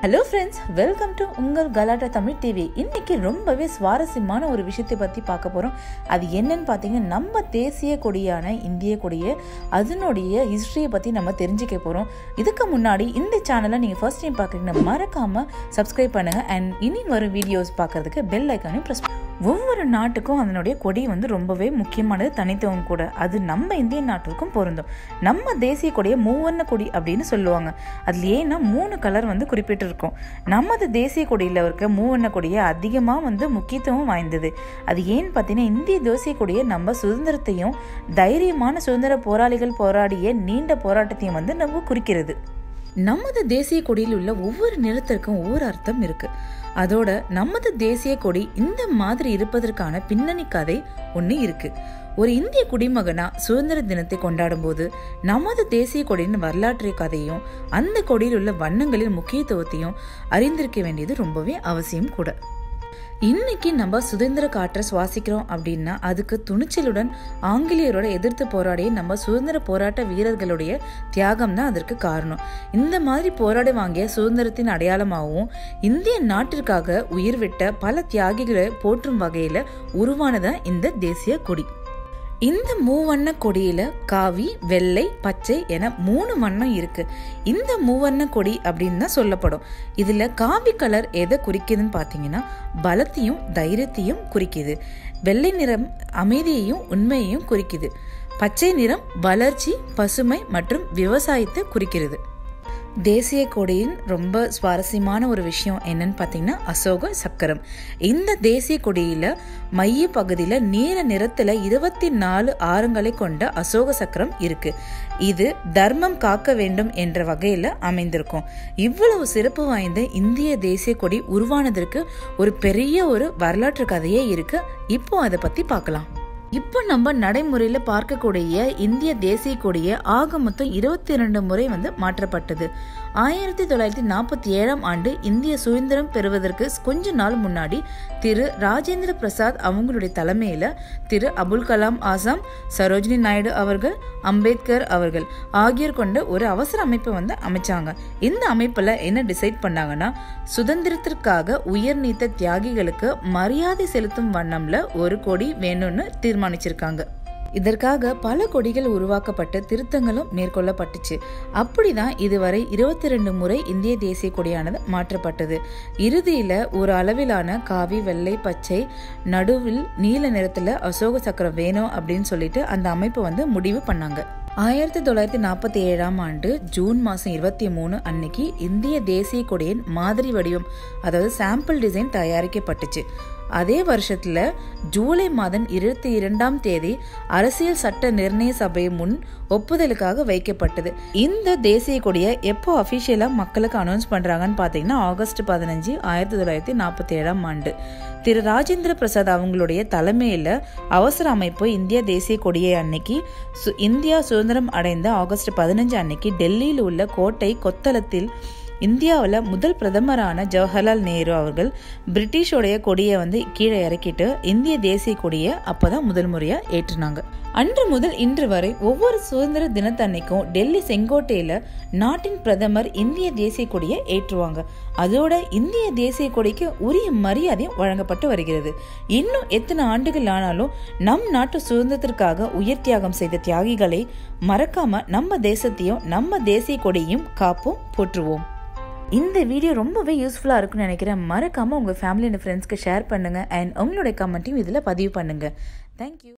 hello friends welcome to உங்கள் கலாட்டா Tamil TV இன்னைக்கு ரொம்பவே சுவாரஸ்யமான ஒரு விஷயத்தை பற்றி பார்க்க போகிறோம் அது என்னன்னு பார்த்தீங்கன்னா நம்ம தேசிய கொடியான இந்திய கொடியை அதனுடைய ஹிஸ்ட்ரியை பற்றி நம்ம தெரிஞ்சுக்க போகிறோம் இதுக்கு முன்னாடி இந்த சேனலை நீங்கள் ஃபர்ஸ்ட் டைம் பார்க்குறீங்கன்னா மறக்காமல் சப்ஸ்கிரைப் பண்ணுங்கள் அண்ட் இனி வரும் வீடியோஸ் பார்க்கறதுக்கு பெல் ஐக்கானையும் ப்ரெஸ் ஒவ்வொரு நாட்டுக்கும் அதனுடைய கொடி வந்து ரொம்பவே முக்கியமானது தனித்துவம் கூட அது நம்ம இந்திய நாட்டுக்கும் பொருந்தும் நம்ம தேசிய கொடியை மூவர்ண கொடி அப்படின்னு சொல்லுவாங்க அதில் ஏன்னா மூணு கலர் வந்து குறிப்பிட்டிருக்கோம் நமது தேசிய கொடியில் இருக்க மூவர்ண கொடியை அதிகமாக வந்து முக்கியத்துவம் வாய்ந்தது அது ஏன்னு பார்த்தீங்கன்னா இந்திய தேசிய கொடியை நம்ம சுதந்திரத்தையும் தைரியமான சுதந்திர போராளிகள் போராடிய நீண்ட போராட்டத்தையும் வந்து நம்ம குறிக்கிறது நமது தேசிய கொடியில் உள்ள ஒவ்வொரு நிறத்திற்கும் ஒவ்வொரு அர்த்தம் இருக்கு அதோட நமது தேசிய கொடி இந்த மாதிரி இருப்பதற்கான பின்னணி கதை ஒன்று இருக்கு ஒரு இந்திய குடிமகனா சுதந்திர தினத்தை கொண்டாடும் போது நமது தேசிய கொடியின் வரலாற்று கதையும் அந்த கொடியில் உள்ள வண்ணங்களின் முக்கியத்துவத்தையும் அறிந்திருக்க வேண்டியது ரொம்பவே அவசியம் கூட இன்னைக்கு நம்ம சுதந்திர காற்றை சுவாசிக்கிறோம் அப்படின்னா அதுக்கு துணிச்சலுடன் ஆங்கிலேயரோட எதிர்த்து போராடிய நம்ம சுதந்திர போராட்ட வீரர்களுடைய தியாகம் தான் அதற்கு காரணம் இந்த மாதிரி போராடி வாங்கிய சுதந்திரத்தின் அடையாளமாகவும் இந்திய நாட்டிற்காக உயிர் விட்ட பல தியாகிகளை போற்றும் வகையில உருவானதான் இந்த தேசிய கொடி இந்த மூவண்ண கொடியில காவி வெள்ளை பச்சை என மூணு வண்ணம் இருக்கு இந்த மூவண்ண கொடி அப்படின்னு தான் சொல்லப்படும் இதுல காவி கலர் எதை குறிக்குதுன்னு பாத்தீங்கன்னா பலத்தையும் தைரியத்தையும் குறிக்குது வெள்ளை நிறம் அமைதியையும் உண்மையையும் குறிக்குது பச்சை நிறம் வளர்ச்சி பசுமை மற்றும் விவசாயத்தை குறிக்கிறது தேசிய கொடியின் ரொம்ப சுவாரஸ்யமான ஒரு விஷயம் என்னன்னு பார்த்தீங்கன்னா அசோக சக்கரம் இந்த தேசிய கொடியில மைய பகுதியில் நீல நிறத்துல இருபத்தி நாலு ஆரங்களை கொண்ட அசோக சக்கரம் இருக்கு இது தர்மம் காக்க வேண்டும் என்ற வகையில அமைந்திருக்கும் இவ்வளவு சிறப்பு வாய்ந்த இந்திய தேசிய கொடி உருவானதற்கு ஒரு பெரிய ஒரு வரலாற்று கதையே இருக்கு இப்போ அதை பத்தி பார்க்கலாம் இப்போ நம்ம நடைமுறையில் பார்க்கக்கூடிய இந்திய தேசிய கொடியை ஆக மொத்தம் இருபத்தி இரண்டு முறை வந்து மாற்றப்பட்டது ஆயிரத்தி தொள்ளாயிரத்தி நாற்பத்தி ஏழாம் ஆண்டு இந்திய சுதந்திரம் பெறுவதற்கு கொஞ்ச நாள் முன்னாடி திரு ராஜேந்திர பிரசாத் அவங்களுடைய தலைமையில திரு அபுல் கலாம் ஆசாம் சரோஜினி நாயுடு அவர்கள் அம்பேத்கர் அவர்கள் ஆகியோர் கொண்ட ஒரு அவசர அமைப்பை வந்து அமைச்சாங்க இந்த அமைப்புல என்ன டிசைட் பண்ணாங்கன்னா சுதந்திரத்திற்காக உயர் நீத்த தியாகிகளுக்கு மரியாதை செலுத்தும் வண்ணம்ல ஒரு கொடி வேணும்னு தீர்மானிச்சிருக்காங்க இதற்காக பல கொடிகள் உருவாக்கப்பட்டு திருத்தங்களும் மேற்கொள்ளப்பட்டுச்சு அப்படிதான் இதுவரை இருபத்தி ரெண்டு முறை இந்திய தேசிய கொடியானது மாற்றப்பட்டது இறுதியில ஒரு அளவிலான காவி வெள்ளை பச்சை நடுவில் நீல நிறத்துல அசோக சக்கரம் வேணும் அப்படின்னு சொல்லிட்டு அந்த அமைப்பு வந்து முடிவு பண்ணாங்க ஆயிரத்தி தொள்ளாயிரத்தி நாற்பத்தி ஏழாம் ஆண்டு ஜூன் மாதம் இருபத்தி மூணு அன்னைக்கு இந்திய தேசிய கொடியின் மாதிரி வடிவம் அதாவது சாம்பிள் டிசைன் தயாரிக்கப்பட்டுச்சு அதே வருஷத்துல ஜூலை மாதம் இருபத்தி இரண்டாம் தேதி அரசியல் சட்ட நிர்ணய சபை முன் ஒப்புதலுக்காக வைக்கப்பட்டது இந்த தேசிய கொடியை எப்போ அபிஷியலா மக்களுக்கு அனௌன்ஸ் பண்றாங்கன்னு பாத்தீங்கன்னா ஆகஸ்ட் பதினஞ்சு ஆயிரத்தி தொள்ளாயிரத்தி நாற்பத்தி ஏழாம் ஆண்டு திரு ராஜேந்திர பிரசாத் அவங்களுடைய தலைமையில அவசர அமைப்பு இந்திய தேசிய கொடியை அன்னைக்கு இந்தியா சுதந்திரம் அடைந்த ஆகஸ்ட் பதினஞ்சு அன்னைக்கு டெல்லியில் உள்ள கோட்டை கொத்தளத்தில் இந்தியாவில் முதல் பிரதமரான ஜவஹர்லால் நேரு அவர்கள் பிரிட்டிஷோடைய கொடியை வந்து கீழே இறக்கிட்டு இந்திய தேசிய கொடியை அப்போதான் முதல் முறையாக ஏற்றினாங்க அன்று முதல் இன்று வரை ஒவ்வொரு சுதந்திர தினத்தன்னைக்கும் டெல்லி செங்கோட்டையில நாட்டின் பிரதமர் இந்திய தேசிய கொடியை ஏற்றுவாங்க அதோட இந்திய தேசிய கொடிக்கு உரிய மரியாதையும் வழங்கப்பட்டு வருகிறது இன்னும் எத்தனை ஆண்டுகள் ஆனாலும் நம் நாட்டு சுதந்திரத்திற்காக உயிர் தியாகம் செய்த தியாகிகளை மறக்காம நம்ம தேசத்தையும் நம்ம தேசிய கொடியையும் காப்போம் போற்றுவோம் இந்த வீடியோ ரொம்பவே யூஸ்ஃபுல்லாக இருக்கும்னு நினைக்கிறேன் மறக்காமல் உங்கள் ஃபேமிலி அண்ட் ஃப்ரெண்ட்ஸ்க்கு ஷேர் பண்ணுங்கள் அண்ட் உங்களுடைய கமெண்ட்டையும் இதில் பதிவு பண்ணுங்கள் தேங்க்யூ